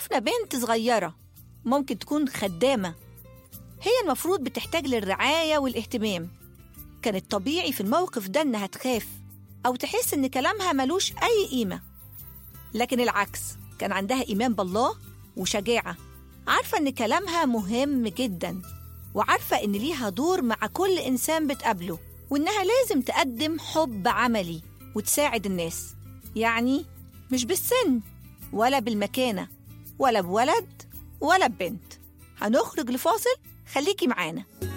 شفنا بنت صغيرة ممكن تكون خدامة هي المفروض بتحتاج للرعاية والاهتمام كان الطبيعي في الموقف ده إنها تخاف أو تحس إن كلامها ملوش أي قيمة لكن العكس كان عندها إيمان بالله وشجاعة عارفة إن كلامها مهم جدا وعارفة إن ليها دور مع كل إنسان بتقابله وإنها لازم تقدم حب عملي وتساعد الناس يعني مش بالسن ولا بالمكانة ولا بولد ولا ببنت هنخرج لفاصل خليكي معانا